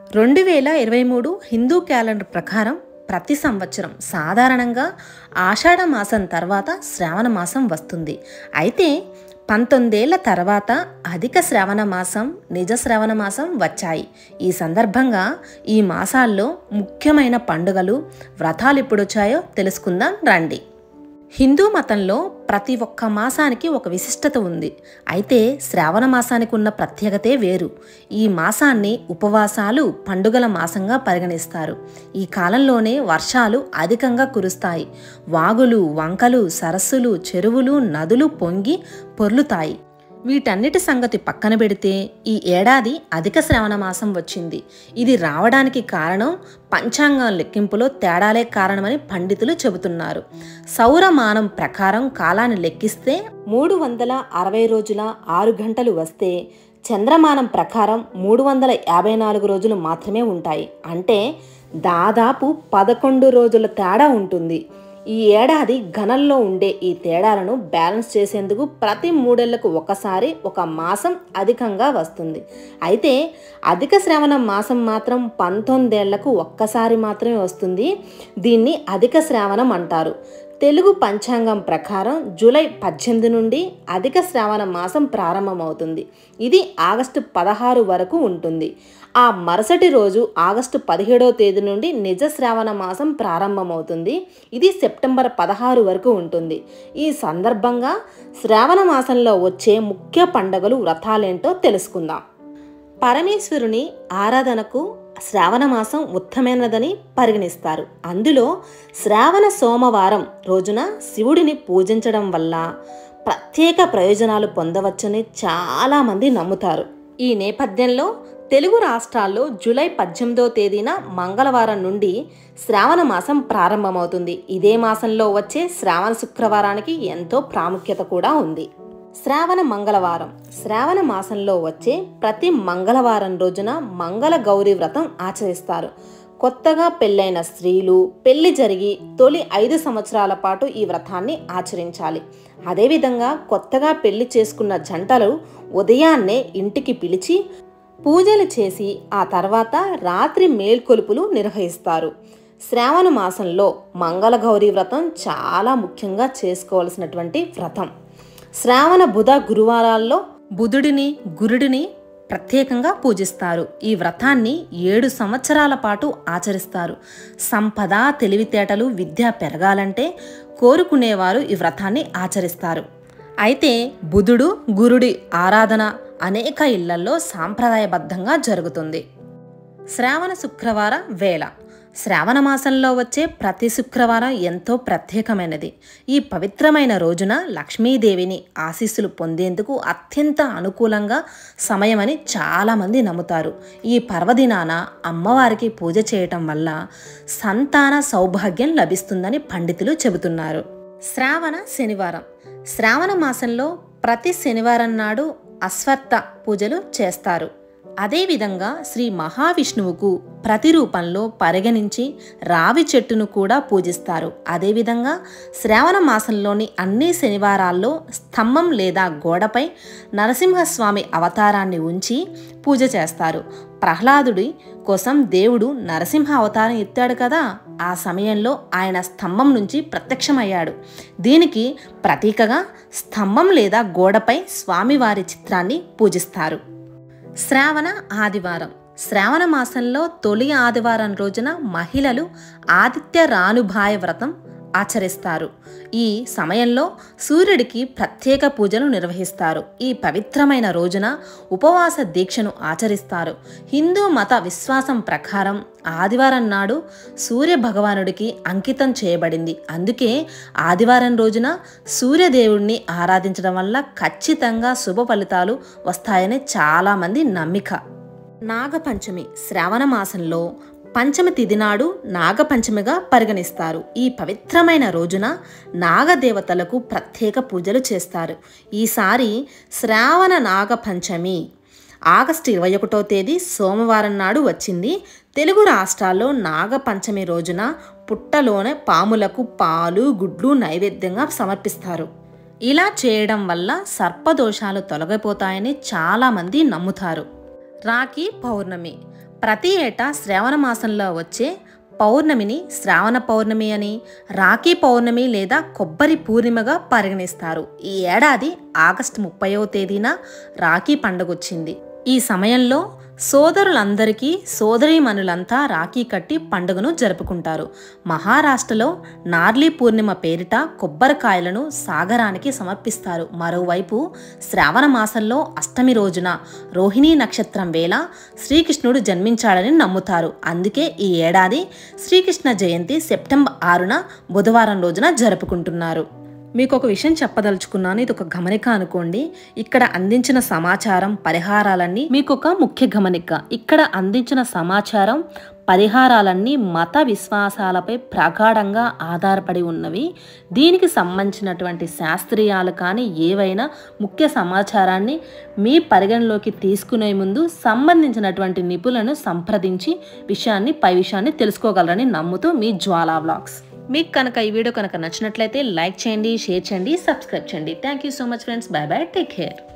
రెండు వేల ఇరవై మూడు హిందూ క్యాలెండర్ ప్రకారం ప్రతి సంవత్సరం సాధారణంగా ఆషాఢ మాసం తర్వాత శ్రావణ మాసం వస్తుంది అయితే పంతొమ్మిదేళ్ల తర్వాత అధిక శ్రావణ మాసం నిజ శ్రావణ మాసం వచ్చాయి ఈ సందర్భంగా ఈ మాసాల్లో ముఖ్యమైన పండుగలు వ్రతాలు ఎప్పుడు వచ్చాయో తెలుసుకుందాం రండి హిందూ మతంలో ప్రతి ఒక్క మాసానికి ఒక విశిష్టత ఉంది అయితే శ్రావణ మాసానికి ఉన్న ప్రత్యేకతే వేరు ఈ మాసాన్ని ఉపవాసాలు పండుగల మాసంగా పరిగణిస్తారు ఈ కాలంలోనే వర్షాలు అధికంగా కురుస్తాయి వాగులు వంకలు సరస్సులు చెరువులు నదులు పొంగి పొర్లుతాయి వీటన్నిటి సంగతి పక్కన పెడితే ఈ ఏడాది అధిక శ్రావణ మాసం వచ్చింది ఇది రావడానికి కారణం పంచాంగం లెక్కింపులో తేడాలే కారణమని పండితులు చెబుతున్నారు సౌరమానం ప్రకారం కాలాన్ని లెక్కిస్తే మూడు వందల అరవై రోజుల ఆరు గంటలు వస్తే చంద్రమానం ప్రకారం మూడు వందల యాభై నాలుగు రోజులు మాత్రమే ఉంటాయి అంటే దాదాపు పదకొండు రోజుల తేడా ఉంటుంది ఈ ఏడాది గణంలో ఉండే ఈ తేడాలను బ్యాలెన్స్ చేసేందుకు ప్రతి మూడేళ్లకు ఒకసారి ఒక మాసం అధికంగా వస్తుంది అయితే అధిక శ్రవణ మాసం మాత్రం పంతొమ్మిదేళ్లకు ఒక్కసారి మాత్రమే వస్తుంది దీన్ని అధిక శ్రావణం అంటారు తెలుగు పంచాంగం ప్రకారం జూలై పద్దెనిమిది నుండి అధిక శ్రావణ మాసం ప్రారంభమవుతుంది ఇది ఆగస్టు పదహారు వరకు ఉంటుంది ఆ మరుసటి రోజు ఆగస్టు పదిహేడవ తేదీ నుండి నిజ శ్రావణ మాసం ప్రారంభమవుతుంది ఇది సెప్టెంబర్ పదహారు వరకు ఉంటుంది ఈ సందర్భంగా శ్రావణ మాసంలో వచ్చే ముఖ్య పండుగలు వ్రతాలేంటో తెలుసుకుందాం పరమేశ్వరుని ఆరాధనకు శ్రావణ మాసం ఉత్తమైనదని పరిగణిస్తారు అందులో శ్రావణ సోమవారం రోజున శివుడిని పూజించడం వల్ల ప్రత్యేక ప్రయోజనాలు పొందవచ్చని చాలామంది నమ్ముతారు ఈ నేపథ్యంలో తెలుగు రాష్ట్రాల్లో జూలై పద్దెనిమిదో తేదీన మంగళవారం నుండి శ్రావణ మాసం ప్రారంభమవుతుంది ఇదే మాసంలో వచ్చే శ్రావణ శుక్రవారానికి ఎంతో ప్రాముఖ్యత కూడా ఉంది శ్రావణ మంగళవారం శ్రావణ మాసంలో వచ్చే ప్రతి మంగళవారం రోజున మంగళ గౌరీ వ్రతం ఆచరిస్తారు కొత్తగా పెళ్ళైన స్త్రీలు పెళ్లి జరిగి తొలి ఐదు సంవత్సరాల పాటు ఈ వ్రతాన్ని ఆచరించాలి అదేవిధంగా కొత్తగా పెళ్లి చేసుకున్న జంటలు ఉదయాన్నే ఇంటికి పిలిచి పూజలు చేసి ఆ తర్వాత రాత్రి మేల్కొలుపులు నిర్వహిస్తారు శ్రావణ మాసంలో మంగళగౌరి వ్రతం చాలా ముఖ్యంగా చేసుకోవాల్సినటువంటి వ్రతం శ్రావణ బుధ గురువారాల్లో బుధుడిని గురుడిని ప్రత్యేకంగా పూజిస్తారు ఈ వ్రతాన్ని ఏడు సంవత్సరాల పాటు ఆచరిస్తారు సంపద తెలివితేటలు విద్య పెరగాలంటే కోరుకునేవారు ఈ వ్రతాన్ని ఆచరిస్తారు అయితే బుధుడు గురుడి ఆరాధన అనేక ఇళ్లలో సాంప్రదాయబద్ధంగా జరుగుతుంది శ్రావణ శుక్రవార వేళ శ్రావణ మాసంలో వచ్చే ప్రతి శుక్రవారం ఎంతో ప్రత్యేకమైనది ఈ పవిత్రమైన రోజున లక్ష్మీదేవిని ఆశీస్సులు పొందేందుకు అత్యంత అనుకూలంగా సమయమని చాలామంది నమ్ముతారు ఈ పర్వదినాన అమ్మవారికి పూజ చేయటం వల్ల సంతాన సౌభాగ్యం లభిస్తుందని పండితులు చెబుతున్నారు శ్రావణ శనివారం శ్రావణ మాసంలో ప్రతి శనివారం నాడు అశ్వత్థ పూజలు చేస్తారు అదేవిధంగా శ్రీ మహావిష్ణువుకు ప్రతిరూపంలో పరిగణించి రావి చెట్టును కూడా పూజిస్తారు అదేవిధంగా శ్రావణ మాసంలోని అన్ని శనివారాల్లో స్తంభం లేదా గోడపై నరసింహస్వామి అవతారాన్ని ఉంచి పూజ చేస్తారు ప్రహ్లాదుడి కోసం దేవుడు నరసింహ అవతారం ఎత్తాడు కదా ఆ సమయంలో ఆయన స్తంభం నుంచి ప్రత్యక్షమయ్యాడు దీనికి ప్రతీకగా స్తంభం లేదా గోడపై స్వామివారి చిత్రాన్ని పూజిస్తారు శ్రావణ ఆదివారం శ్రావణ మాసంలో తొలి ఆదివారం రోజున మహిళలు ఆదిత్య రానుభాయ వ్రతం ఆచరిస్తారు ఈ సమయంలో సూర్యుడికి ప్రత్యేక పూజలు నిర్వహిస్తారు ఈ పవిత్రమైన రోజున ఉపవాస దీక్షను ఆచరిస్తారు హిందూ మత విశ్వాసం ప్రకారం ఆదివారం నాడు సూర్య భగవానుడికి అంకితం చేయబడింది అందుకే ఆదివారం రోజున సూర్యదేవుడిని ఆరాధించడం వల్ల ఖచ్చితంగా శుభ ఫలితాలు వస్తాయని చాలామంది నమ్మిక నాగపంచమి శ్రావణ మాసంలో పంచమి తిథి నాడు నాగపంచమిగా పరిగణిస్తారు ఈ పవిత్రమైన రోజున నాగదేవతలకు ప్రత్యేక పూజలు చేస్తారు ఈసారి శ్రావణ నాగపంచమి ఆగస్టు ఇరవై ఒకటో తేదీ సోమవారం నాడు వచ్చింది తెలుగు రాష్ట్రాల్లో నాగపంచమి రోజున పుట్టలోనే పాములకు పాలు గుడ్లు నైవేద్యంగా సమర్పిస్తారు ఇలా చేయడం వల్ల సర్పదోషాలు తొలగిపోతాయని చాలామంది నమ్ముతారు రాఖీ పౌర్ణమి ప్రతి ఏటా శ్రావణ మాసంలో వచ్చే పౌర్ణమిని శ్రావణ పౌర్ణమి అని రాఖీ పౌర్ణమి లేదా కొబ్బరి పూర్ణిమగా పరిగణిస్తారు ఈ ఏడాది ఆగస్టు ముప్పైవ తేదీన రాఖీ పండుగ వచ్చింది ఈ సమయంలో సోదరులందరికీ సోదరీమణులంతా రాఖీ కట్టి పండుగను జరుపుకుంటారు మహారాష్ట్రలో నార్లీ పూర్ణిమ పేరిట కొబ్బరికాయలను సాగరానికి సమర్పిస్తారు మరోవైపు శ్రావణ మాసంలో అష్టమి రోజున రోహిణీ నక్షత్రం వేళ శ్రీకృష్ణుడు జన్మించాడని నమ్ముతారు అందుకే ఈ ఏడాది శ్రీకృష్ణ జయంతి సెప్టెంబర్ ఆరున బుధవారం రోజున జరుపుకుంటున్నారు మీకు ఒక విషయం చెప్పదలుచుకున్నాను ఇది ఒక గమనిక అనుకోండి ఇక్కడ అందించిన సమాచారం పరిహారాలన్నీ మీకు ఒక ముఖ్య గమనిక ఇక్కడ అందించిన సమాచారం పరిహారాలన్నీ మత విశ్వాసాలపై ప్రగాఢంగా ఆధారపడి ఉన్నవి దీనికి సంబంధించినటువంటి శాస్త్రీయాలు కానీ ఏవైనా ముఖ్య సమాచారాన్ని మీ పరిగణలోకి తీసుకునే ముందు సంబంధించినటువంటి నిపుణులను సంప్రదించి విషయాన్ని పై విషయాన్ని తెలుసుకోగలరని నమ్ముతూ మీ జ్వాలా వ్లాగ్స్ మీకు కనుక ఈ వీడియో కనుక నచ్చినట్లయితే లైక్ చేయండి షేర్ చేయండి సబ్స్క్రైబ్ చేయండి thank you so much friends bye bye take care